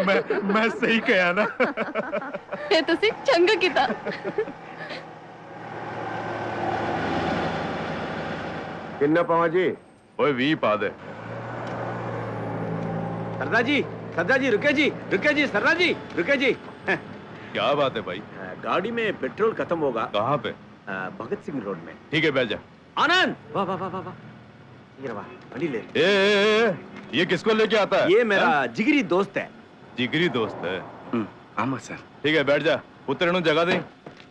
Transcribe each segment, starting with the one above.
मैं मैं सही कहा ना ਇਹ ਤੁਸੀਂ ਚੰਗਾ ਕੀਤਾ किन्ना पावा जी ओए वी पा दे सरदार जी सरदार जी रुके जी रुके जी सरदार जी रुके जी क्या बात है भाई गाड़ी में पेट्रोल खत्म होगा कहाँ पे अ, भगत सिंह रोड में ठीक है बैठ जा आनंद वाह वाह वाह वाह वाह ये वाह गाड़ी ले ए, ए, ए, ये किसको लेके आता है ये मेरा हाँ? जिगरी दोस्त है जिगरी दोस्त है ஆமா சார் ठीक है बैठ जा उतरनु जगह दे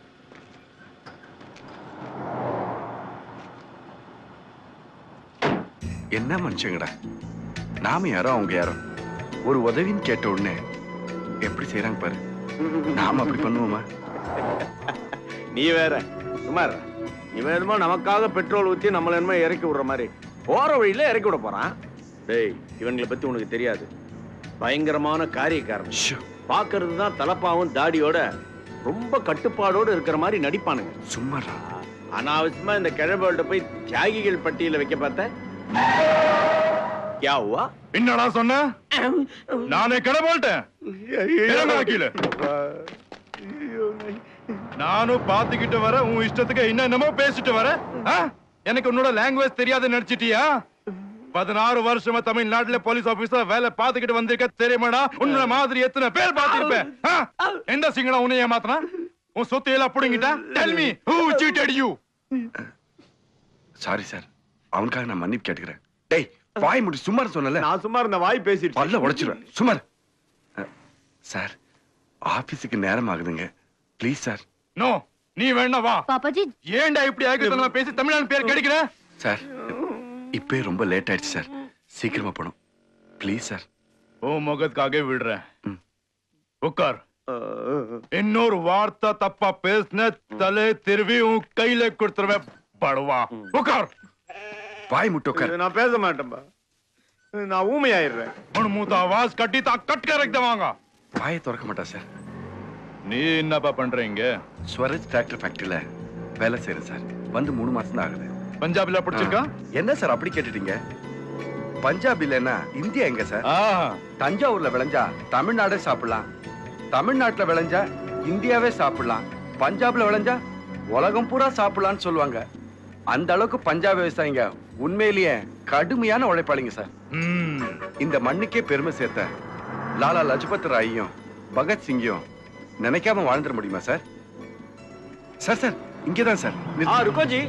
என்ன மனுஷங்கடா நாம யாரோ அவங்க யாரோ ஒரு உதவின்னு கேட்ட உடனே எப்படி செய்றாங்க பாரு நாம அப்படி பண்ணுவோமா நீ வேற சுமார் இவன் என்னமோ நமக்காக பெட்ரோல் ஊத்தி நம்மள என்னமோ இறக்கி விடுற மாதிரி போற வழியில இறக்கி விட போறான் டேய் இவங்களை பத்தி உனக்கு தெரியாது பயங்கரமான காரியக்காரன் ஷோ, பாக்குறது தான் தலப்பாவும் தாடியோட ரொம்ப கட்டுப்பாடோட இருக்கிற மாதிரி நடிப்பானுங்க சும்மாடா அனாவசியமா இந்த கிழவர்கள்ட்ட போய் தியாகிகள் பட்டியல வைக்க பார்த்த क्या हुआ என்னடா சொன்ன நானே கடை போல்ட்டேன் இறங்கு வக்கீலு. நானும் பாத்துக்கிட்டு வர உன் இஷ்டத்துக்கு என்ன என்னமோ பேசிட்டு வர ஆ? எனக்கு உன்னோட லாங்குவேஜ் தெரியாது நினைச்சிட்டியா பதினாறு வருஷமா தமிழ்நாட்டுல போலீஸ் ஆபீசர் வேலை பாத்துக்கிட்டு வந்திருக்க தெரியுமாடா உன்ன மாதிரி எத்தனை பேர் பாத்திருப்பேன் ஆ? எந்த சிங்களா உன்னை ஏமாத்தினா உன் சொத்து எல்லாம் புடுங்கிட்டா tell me who cheated you sorry sir அவனுக்காக நான் மன்னிப்பு கேட்டுக்கிறேன் டேய் வாய் முடி சும்மா சொன்னல நான் சும்மா இருந்த வாய் பேசிட்டு பல்ல உடைச்சிருவேன் சுமார் சார் ஆபீஸுக்கு நேரம் ஆகுதுங்க ப்ளீஸ் சார் நோ நீ வேணா வா पापा जी ஏன்டா இப்படி ஆகிட்டு பேசி தமிழ்நாடு பேர் கிடைக்கிற சார் இப்பவே ரொம்ப லேட் ஆயிடுச்சு சார் சீக்கிரமா போகணும் ப்ளீஸ் சார் ஓ முகத்துக்காக விடுறேன் ம். உட்கார் இன்னொரு வார்த்தை தப்பா பேசின தலை திருவி உன் கையில கொடுத்துருவேன் படுவா உட்கார் வாய் முட்டு உட்கார் நான் பேச மாட்டேன்பா நான் ஊமையாயிடுறேன் உன் மூத்த ஆவாஸ் கட்டி தா கட் कर रख देवांगा வாயை திறக்க மாட்டா சார் நீ என்னப்பா பண்றீங்க ஸ்வரஜ் டிராக்டர் ஃபேக்டரியில வேலை செய்யறேன் சார் வந்து மூணு மாசம் தான் ஆகுது பஞ்சாப்ல படிச்சிருக்கா என்ன சார் அப்படி கேட்டுட்டீங்க பஞ்சாப் இல்லைன்னா இந்தியா எங்க சார் ஆ தஞ்சாவூர்ல விளைஞ்சா தமிழ்நாடே சாப்பிடலாம் தமிழ்நாட்டுல விளைஞ்சா இந்தியாவே சாப்பிடலாம் பஞ்சாப்ல விளைஞ்சா உலகம் பூரா சாப்பிடலாம்னு சொல்லுவாங்க அந்த அளவுக்கு பஞ்சாப் விவசாயிங்க உண்மையிலேயே கடுமையான உழைப்பாளிங்க சார் ம் இந்த மண்ணுக்கே பெருமை சேர்த்த லாலா லஜபத் ராயும் பகத்சிங்கையும் நினைக்காம வாழ்ந்துட முடியுமா சார் சார் சார் இங்கதான் சார் ஆ ருக்கோ ஜி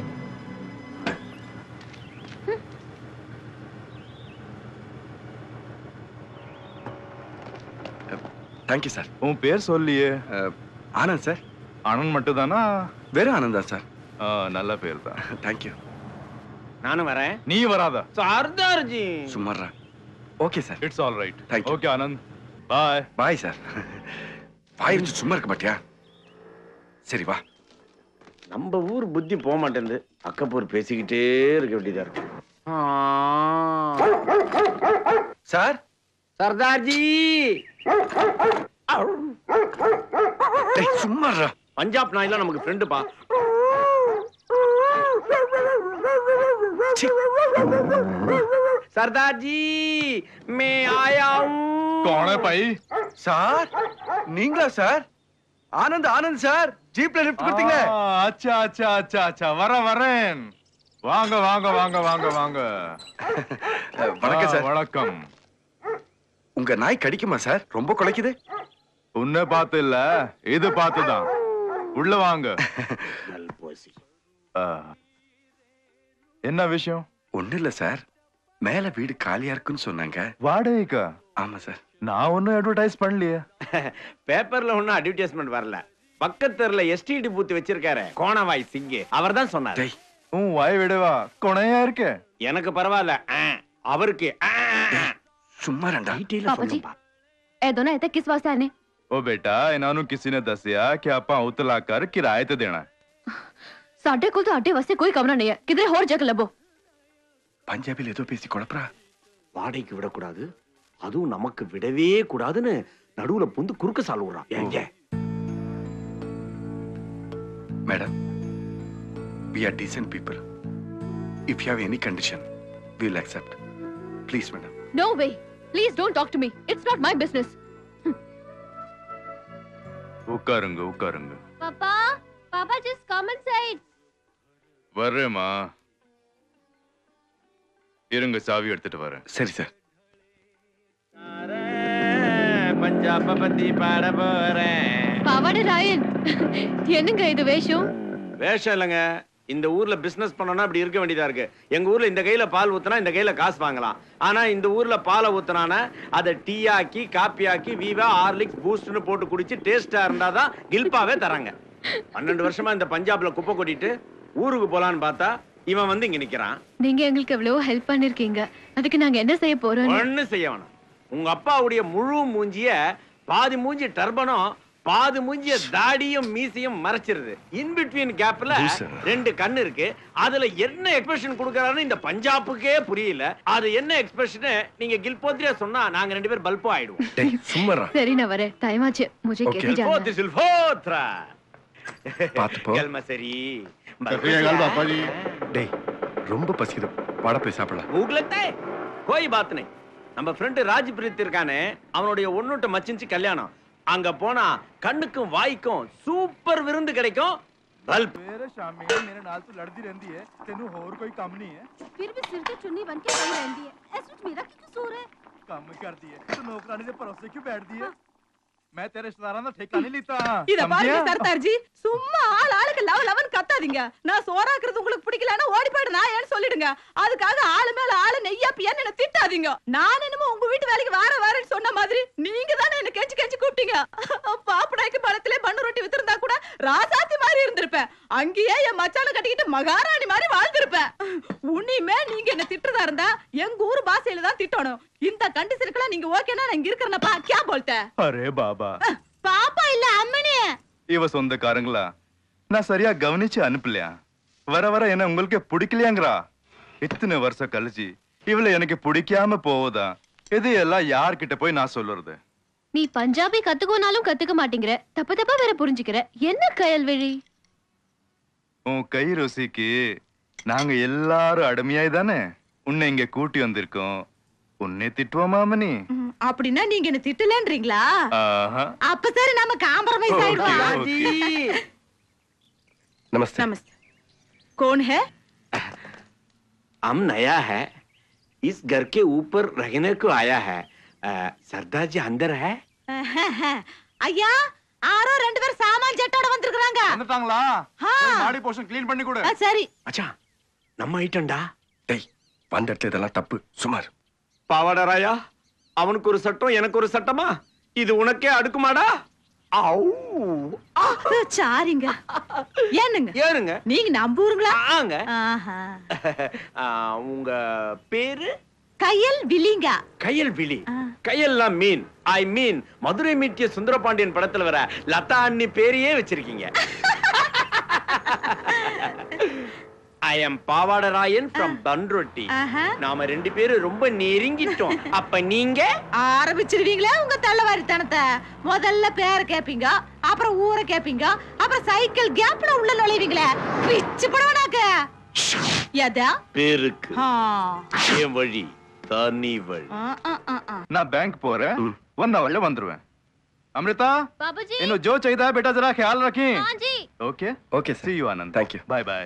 தேங்க்யூ சார் உன் பேர் சொல்லியே ஆனந்த் சார் ஆனந்த் மட்டும் தானா வெறும் ஆனந்தா சார் நல்ல பேர் தான் தேங்க்யூ நானும் வரேன் நீ வராத சர்தார் ஜி சும்மாறா okay sir it's all right Thank you. Okay Anand bye bye sir bye வச்சு சும்மா இருக்க மாட்டியா சரி வா நம்ம ஊர் புத்தி போக மாட்டேங்குது அக்கப்பூர் பேசிக்கிட்டே இருக்க வேண்டியதா இருக்கு சார் சர்தார் ஜி டேய் சும்மாறா பஞ்சாப் நாய்லாம் நமக்கு ஃப்ரெண்டுப்பா சி. सरदार जी मैं आया हूँ कौन है भाई சார் நீங்களா சார் ஆனந்த் ஆனந்த் சார் ஜீப்ல லிஃப்ட் கொடுத்தீங்க ஆ, அச்சா அச்சா அச்சா அச்சா வர வரேன் வாங்க வாங்க வாங்க வாங்க வாங்க வணக்கம் ஆ, சார் வணக்கம் உங்க நாய் கடிக்குமா சார் ரொம்ப குலைக்குது உன்னை பார்த்து இல்ல இது பார்த்துதான் உள்ள வாங்க ஆ. என்ன விஷயம் ஒண்ணு இல்ல சார் மேல வீடு காலியா இருக்குன்னு சொன்னாங்க வாடகைக்கா ஆமா சார் நான் ஒன்னும் அட்வர்டைஸ் பண்ணலையே பேப்பர்ல ஒன்னும் அட்வர்டைஸ்மெண்ட் வரல பக்கத்துல எஸ்டிடி பூத் வச்சிருக்காரு கோணவாய் சிங்கு அவர் தான் சொன்னார் டேய் உன் வாய் விடவா கொனையா இருக்க எனக்கு பரவாயில்ல ஆ, அவருக்கு சும்மா ரெண்டா டீட்டெயிலா पापा जी சொல்லுப்பா ए दोनों इतने किस वास्ते आने ओ बेटा ਇਹਨਾਂ ਨੂੰ ਕਿਸੇ ਨੇ ਦੱਸਿਆ ਕਿ ਆਪਾਂ ਉਤਲਾ ਕਰ ਕਿਰਾਏ ਤੇ ਦੇਣਾ साढ़े को तो आटे वास्ते कोई कमरा नहीं है किधरे और जगह लबो பஞ்சாபில் ஏதோ பேசி குழப்பறா வாடகைக்கு விடக்கூடாது அதுவும் நமக்கு விடவே கூடாதுன்னு நடுவுல புந்து குறுக்க சால் விடுறான் ஏங்க madam we are decent people if you have any condition will accept please madam No way. Please don't talk to me. It's not my business. Hmm. உட்காருங்க உட்காருங்க பாப்பா பாப்பா ஜஸ்ட் கம் இன்சைட் வர்றேம்மா இருங்க சாவி எடுத்துட்டு வரேன் சரி சார் பஞ்சாப பத்தி பாட போறேன் பாவாட ராயன் என்னங்க இது வேஷம் வேஷம் இல்லைங்க இந்த ஊர்ல பிசினஸ் பண்ணோம்னா இப்படி இருக்க வேண்டியதா இருக்கு எங்க ஊர்ல இந்த கையில பால் ஊத்துனா இந்த கையில காசு வாங்கலாம் ஆனா இந்த ஊர்ல பாலை ஊத்துனானா அதை டீ ஆக்கி காப்பி ஆக்கி வீவா ஹார்லிக்ஸ் பூஸ்ட்னு போட்டு குடிச்சு டேஸ்டா இருந்தாதான் கில்பாவே தராங்க பன்னெண்டு வருஷமா இந்த பஞ்சாப்ல குப்பை கொட்டிட்டு ஊருக்கு போலான்னு பார்த்தா இவன் வந்து இங்க நிக்கிறான் நீங்க எங்களுக்கு எவ்வளவோ ஹெல்ப் பண்ணிருக்கீங்க அதுக்கு நாங்க என்ன செய்ய போறோம் ஒண்ணு செய்ய வேணாம் உங்க அப்பாவுடைய முழு மூஞ்சிய பாதி மூஞ்சி டர்பனும் பாதி மூஞ்சிய தாடியும் மீசையும் மறைச்சிருது இன் பிட்வீன் கேப்ல ரெண்டு கண்ணு இருக்கு அதுல என்ன எக்ஸ்பிரஷன் கொடுக்கறாருன்னு இந்த பஞ்சாபுக்கே புரியல அது என்ன எக்ஸ்பிரஷன் நீங்க கில்போத்ரியா சொன்னா நாங்க ரெண்டு பேர் பல்போ ஆயிடுவோம் டேய் சும்மறா சரி நான் வரேன் டைம் ஆச்சு मुझे Okay. कैसे जाना है? கில்போத்ரி சில்போத்ரா பாத்து போ கல்மசரி டேய் ரொம்ப பசிக்குது வாடா போய் சாப்பிடலாம் भूख लगता है कोई बात नहीं நம்ம ஃப்ரெண்ட் ராஜ்பிரீத் இருக்கானே அவனுடைய ஒண்ணுட்ட மச்சிஞ்சு கல்யாணம் அங்க போனா கண்ணுக்கும் வாய்க்கும் சூப்பர் விருந்து கிடைக்கும் பல்ப் मेरे शामी मेरे नाल तो लड़ती रहती है तेनू और कोई काम नहीं है फिर भी सिर ते चुन्नी बन के पड़ी रहती है ऐसे में मेरा की कसूर है ਕੰਮ ਕਰਦੀ ਹੈ ਤੂੰ ਨੌਕਰਾਨੀ ਦੇ ਭਰੋਸੇ ਕਿਉਂ ਬੈਠਦੀ ਹੈ ਮੈਂ ਤੇਰੇ ਰਿਸ਼ਤੇਦਾਰਾਂ ਦਾ ਠੇਕਾ ਨਹੀਂ ਲਿੱਤਾ இத பாருங்க ਸਮਝਿਆ? சர்தார்ஜி சும்மா ஆள் ஆளுக்கு லவ லவன் கத்தாதீங்க நான் சோறாக்குறது உங்களுக்கு பிடிக்கலன்னா ஓடி போயிடு நான் ஏன்னு சொல்லிடுங்க அதுக்காக ஆளு மேல ஆளு நெய்யா பியான்னு என்ன திட்டாதீங்க நான் என்னமோ உங்க வீட்டு வேலைக்கு வார வாரேன்னு சொன்ன மாதிரி நீங்க தானே என்ன கெஞ்சி கெஞ்சி கூப்பிட்டீங்க பாப்படாய்க்கு பழத்திலே பண்ணு ரொட்டி வித்திருந்தா கூட ராசாத்தி மாதிரி இருந்திருப்பேன் அங்கேயே என் மச்சான கட்டிக்கிட்டு மகாராணி மாதிரி வாழ்ந்திருப்பேன் உன்னிமே நீங்க என்ன திட்டுறதா இருந்தா எங்க ஊர் பாஷையில தான் திட்டணும் இந்த கண்டிஷனுக்குலாம் நீங்க ஓகேனா நான் இங்க இருக்கிறேனப்பா கே போல்ட்ட அரே பாபா பாப்பா இல்ல அம்மனே இவ சொந்தக்காரங்களா நான் சரியா கவனிச்சு அனுப்பலையா வர வர என்ன உங்களுக்கு பிடிக்கலையாங்கிறா இத்தனை வருஷம் கழிச்சு இவளை எனக்கு பிடிக்காம போவதா இது எல்லாம் யார்கிட்ட போய் நான் சொல்லுறது நீ பஞ்சாபி கத்துக்கோனாலும் கத்துக்க மாட்டேங்கிற தப்பு தப்பா வேற புரிஞ்சுக்கிற என்ன கயல்வெளி உன் கை ருசிக்கு நாங்க எல்லாரும் அடிமையாய் தானே உன்னை இங்க கூட்டி வந்திருக்கோம் உன்னை திட்டுவோமா மணி ம், அப்படின்னா நீங்க என்ன திட்டலன்றீங்களா ஆஹா அப்ப சரி நம்ம காம்ப்ரமைஸ் Okay, ஆயிடுவோம் okay. நமஸ்தே नमस्ते कौन है हम नया है इस घर के ऊपर रहने को आया है अ, सरदार जी अंदर है ஐயா ஆரோ ரெண்டு பேர் சாமான் ஜெட்டோட வந்திருக்காங்க வந்துட்டாங்களா ஆ. போய் மாடி போர்ஷன் க்ளீன் பண்ணி கொடு சரி மச்சான் நம்ம ஐட்டம்டா டேய் வந்த இடத்துல இதெல்லாம் தப்பு சுமார் பாவாடராயா அவனுக்கு ஒரு சட்டம் எனக்கு ஒரு சட்டமா இது உனக்கே அடுக்குமாடா ஆவ். ஆ, சாரிங்க ஏனுங்க ஏறுங்க நீங்க நம்புறீங்களா ஆங்க ஆஹா. ஆ, உங்க பேரு கையல் விழிங்க கையல் விழி ஆ. கையெல்லாம் மீன் ஐ மீன் மதுரை மீட்டிய சுந்தரபாண்டியன் படத்துல வர லதா அண்ணி பேரையே வச்சிருக்கீங்க I am Pavadarayan from Panruti ஆஹா. நாம ரெண்டு பேரும் ரொம்ப நெருங்கிட்டோம் அப்ப நீங்க ஆரம்பிச்சிருவீங்களே உங்க தள்ளவாரித்தனத்தை முதல்ல பேரை கேப்பீங்க அப்புறம் ஊரை கேப்பீங்க அப்புறம் சைக்கிள் கேப்ல உள்ள நுழைவீங்களே பிச்சு படவனாக்க எதா பேருக்கு ஆ. என் வழி தனி வழி ஆ, ஆ, ஆ, ஆ. நான் बैंक போறேன் ஒன் ஹவர்ல வந்துருவேன் அமிர்தா बाबूजी इन्हों जो चाहिए बेटा जरा ख्याल रखें हाँ जी okay okay see you Anand Thank you. Bye bye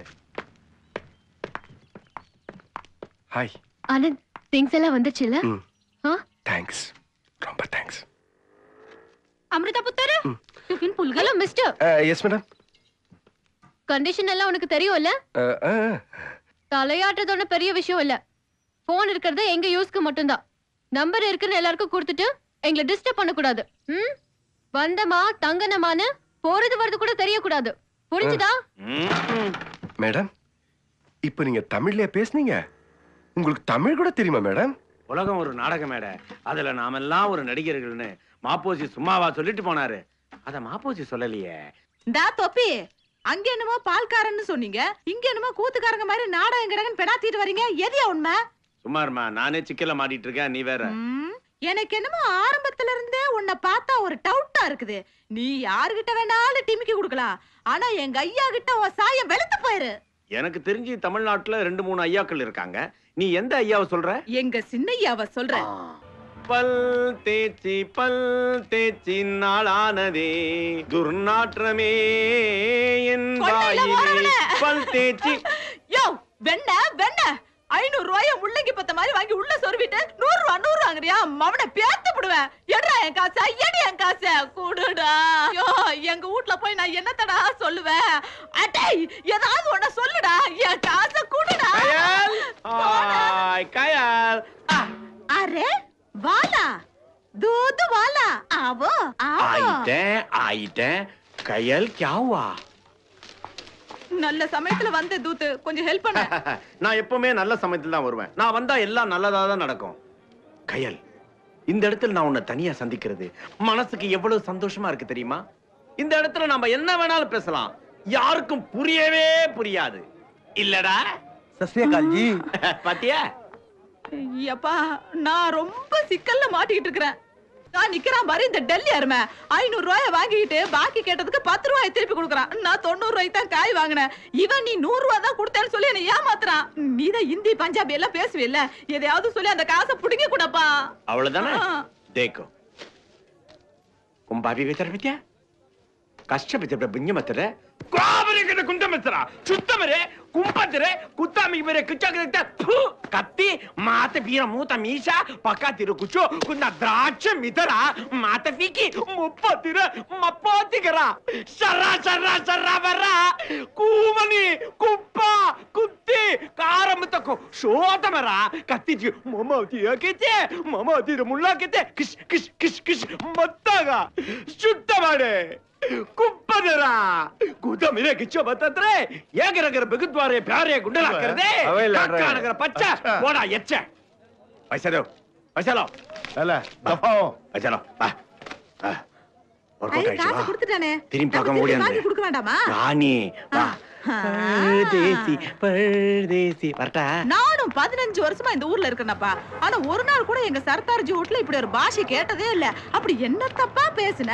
hi Anand things எல்லாம் வந்துச்சுல ம் ஆ தேங்க்ஸ் ரொம்ப தேங்க்ஸ் அமிர்தா புத்தர் டிஃபின் புல்கல் hello mister yes madam condition எல்லாம் உனக்கு தெரியும்ல தலையாட்டுறது ஒண்ணும் பெரிய விஷயம் இல்ல போன் இருக்கிறது எங்க யூஸ்க்கு மட்டும்தான் நம்பர் இருக்குன்னு எல்லாருக்கும் கொடுத்துட்டு எங்களை டிஸ்டர்ப் பண்ணக்கூடாது ம் வந்தமா தங்கனமான்னு போறது வரது கூட தெரியக்கூடாது புரிஞ்சுதா ம். மேடம் இப்போ நீங்க தமிழ்லயே பேசுனீங்க உங்களுக்கு தமிழ் கூட தெரியுமா மேடம் உலகம் ஒரு நாடக மேடை அதுல நாமெல்லாம் ஒரு நடிகர்கள்னு மாப்போசி சும்மாவா சொல்லிட்டு போனாரு அத மாப்போசி சொல்லலையே இந்தா தொப்பி அங்க என்னமோ பால்காரன்னு சொன்னீங்க இங்க என்னமோ கூத்துக்காரங்க மாதிரி நாடகம் கிடங்கன்னு பெணாத்திட்டு வரீங்க எதியா உண்மை சும்மாருமா நானே சிக்கல மாட்டிட்டு இருக்கேன் நீ வேற ம், எனக்கு என்னமோ ஆரம்பத்துல இருந்தே உன்னை பார்த்தா ஒரு டவுட்டா இருக்குது நீ யாருகிட்ட வேணாலும் டிமிக்கி கொடுக்கலாம் ஆனா எங்க ஐயா கிட்ட உன் சாயம் வெளுத்து போயிரு எனக்கு தெரிஞ்சு தமிழ்நாட்டுல ரெண்டு மூணு ஐயாக்கள் இருக்காங்க நீ எந்த ஐயாவை சொல்ற எங்க சின்னையாவ சொல்றேன் ஆ, பல் தேச்சி பல் தேச்சி நாளானதே துர்நாற்றமே என் கொள்ளையில வாயிலே போறவனே. பல் தேச்சி யோ வெண்ண வெண்ண ஐநூறு ரூபாய முள்ளங்கி பத்த மாதிரி வாங்கி உள்ள சொருவிட்டு நூறு ரூபா நூறு வாங்குறியா மவனை பேத்து விடுவேன் எடுறா என் காசை எடி என் காசை குடுடா யோ எங்க வீட்ல போய் நான் என்னத்தடா சொல்லுவேன் அடே ஏதாவது ஒண்ண சொல்லுடா என் காசை குடுடா கயல் ஹாய் கயல் அரே வாலா दूध वाला आवो आवो ஆயிட்டேன் ஆயிட்டேன் கயல் கியாவா நல்ல சமயத்துல வந்த தூத்து கொஞ்சம் ஹெல்ப் பண்ண நான் எப்பவுமே நல்ல சமயத்துல தான் வருவேன் நான் வந்தா எல்லாம் நல்லதா தான் நடக்கும் கயல் இந்த இடத்துல நான் உன்னை தனியா சந்திக்கிறது மனசுக்கு எவ்வளவு சந்தோஷமா இருக்கு தெரியுமா இந்த இடத்துல நாம என்ன வேணாலும் பேசலாம் யாருக்கும் புரியவே புரியாது இல்லடா பாத்தியா ஐயப்பா நான் ரொம்ப சிக்கல்ல மாட்டிக்கிட்டு இருக்கிறேன் நான் நிக்கிறான் பாரு இந்த டெல்லி அருமை ஐநூறு ரூபாய வாங்கிட்டு பாக்கி கேட்டதுக்கு பத்து ரூபாய் திருப்பி கொடுக்குறான் நான் தொண்ணூறு ரூபாய்க்கு தான் காய் வாங்கினேன் இவன் நீ நூறு ரூபாய் தான் கொடுத்தேன்னு சொல்லி என்னை ஏமாத்துறான் நீ தான் ஹிந்தி பஞ்சாபி எல்லாம் பேசுவில்ல எதையாவது சொல்லி அந்த காசை புடிங்க கூடப்பா அவ்வளவுதானே ஆ. தேக்கோ கும்பாபி வித்தர வித்யா ಕಷ್ಟಪಟ್ಟು ಬಿಂಜ ಮತ್ತರ ಗೋಬರಿಗದ ಕುಂಟ ಮತ್ತರ ಶುದ್ಧ ಮರೆ ಕುಂಪತ್ತರೆ ಕುತ್ತಾಮಿ ಬೇರೆ ಕುಚ್ಚಾಕ ಕತ್ತಿ ಮಾತ ಬೀರ ಮೂತ ಮೀಶ ಪಕ್ಕ ತಿರು ಕುಚ್ಚು ಕುಂದ ದ್ರಾಕ್ಷ ಮಿತರ ಮಾತ ಫೀಕಿ ಮುಪ್ಪತ್ತಿರ ಮಪ್ಪತ್ತಿಗರ ಶರ ಶರ ಶರ ಬರ ಕೂಮನಿ ಕುಪ್ಪ ಕುತ್ತಿ ಕಾರಮ್ಮ ತಕೋ ಶೋತ ಮರ ಕತ್ತಿಜಿ ಮಮತಿ ಹಾಕಿತೆ ಮಮತಿ ಮುಳ್ಳಾಕಿತೆ ಕಿಶ್ ಕಿಶ್ ಕಿಶ್ ಕಿಶ್ ಮತ್ತಾಗ ಶುದ್ಧ ಮಾಡೆ ಕುಪ್ಪದರ ಕೂತ ಮಿರೆ ಕಿಚ್ಚೋ ಬತ್ತಂದ್ರೆ ಏಗರಗರ ಬೆಗುದ್ವಾರೆ ಬ್ಯಾರೆ ಗುಂಡಲಾಕರದೆ ಅವೆಲ್ಲ ಅಡ್ರೆ. ಕಾಕನಗರ ಪಚ್ಚ ಓಡ ಎಚ್ಚ ಪೈಸಲು ಪೈಸಲು ஏல, தப்பா ಪೈಸಲು ಬಾ ಆ, ஒரு ஐ, கோட்டை ஆயிடுச்சு, காசு வா. கொடுத்துட்டானே திரும்பி நம்ம பார்க்க திருப்பி முடியாது. வாங்கி கொடுக்க வேண்டாமா ராணி வா ஆ. பரதேசி பரதேசி வரட்டா நானும் பதினஞ்சு வருஷமா இந்த ஊர்ல இருக்கேனப்பா ஆனா ஒரு நாள் கூட எங்க சர்தார்ஜி வீட்ல இப்படி ஒரு பாஷை கேட்டதே இல்ல அப்படி என்ன தப்பா பேசுன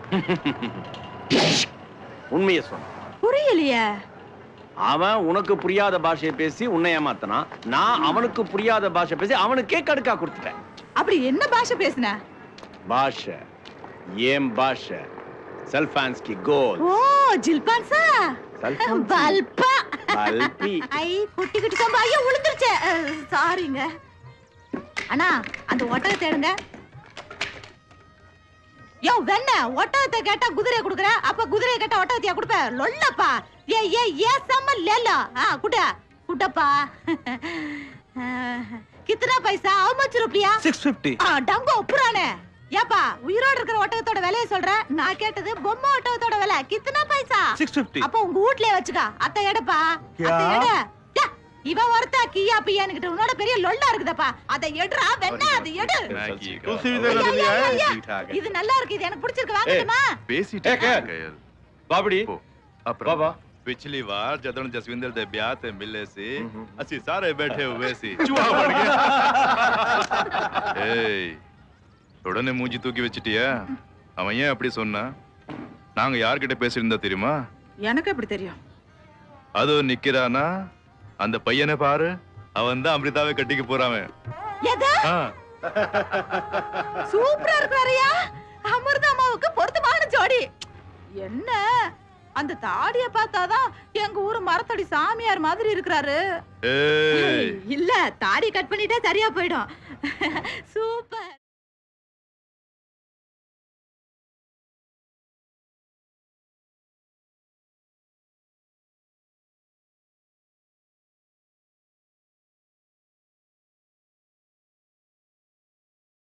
உண்மையை சொன்ன புரியலையே அவன் உனக்கு புரியாத பாஷையை பேசி உன்னை ஏமாத்தனான் நான் அவனுக்கு புரியாத பாஷை பேசி அவனுக்கே கடுக்கா கொடுத்துட்டேன் அப்படி என்ன பாஷை பேசுன பாஷை ஏன் பாஷை செல்ஃபான்ஸ்கி கோல் ஓ ஜில்பான்சா செல்ஃபான்ஸ்கி பல்பா பல்பி ஐ குட்டி குட்டி கம்பா ஐயோ விழுந்துருச்சு சாரிங்க அண்ணா அந்த ஒட்டகத்தை எடுங்க யோ வெண்ண ஒட்டகத்தை கேட்டா குதிரையை குடுக்குற அப்ப குதிரையை கேட்டா ஒட்டகத்தையா கொடுப்ப லொல்லப்பா ஏ ஏ ஏ சம்ம லேலோ ஆ குட குட்டப்பா கித்தனா பைசா how much ரூபியா சிக்ஸ் பிப்டி ஆ, டங்கோ புறானே ஏப்பா உயிரோட இருக்கிற ஒட்டகத்தோட விலைய சொல்ற நான் கேட்டது பொம்மை ஒட்டகத்தோட விலை கித்தனா பைசா சிக்ஸ் பிப்டி அப்ப உங்க வீட்லயே வச்சுக்க அத்தை எடுப்பா அத்தை எடு யா, இவன் ஒருத்தா கியா பியான்னு உன்னோட பெரிய லொல்லா இருக்குதப்பா அதை எடுறா வெண்ணா அதை எடு உசுவிதா ஐயா, ஐயா, நடுவியா? ஐயா. இது நல்லா இருக்கு இது எனக்கு பிடிச்சிருக்கு வாங்கட்டுமா பேசிட்டே ஏ, கே. கயல் பாபடி बाबा पिछली बार जदन जसविंदर दे ब्याह ते मिले सी ਅਸੀਂ ਸਾਰੇ ਬੈਠੇ ਹੋਏ ਸੀ ਚੂਹਾ ਬਣ ਗਿਆ ஏய் உடனே மூஞ்சி தூக்கி வச்சிட்டியா அவன் ஏன் அப்படி சொன்னா நாங்க யார்கிட்ட பேசியிருந்தா தெரியுமா எனக்கு எப்படி தெரியும் அதோ நிக்கிறானா அந்த பையனை பாரு அவன் தான் அமிர்தாவை கட்டிக்க போறான் எதா ஆ, சூப்பரா இருக்கிறாரியா அமிர்தம்மாவுக்கு பொருத்தமான ஜோடி என்ன அந்த தாடிய பார்த்தாதான் எங்க ஊரு மரத்தடி சாமியார் மாதிரி இருக்கிறாரு ஏய் இல்ல தாடி கட் பண்ணிட்டா சரியா போயிடும் சூப்பர்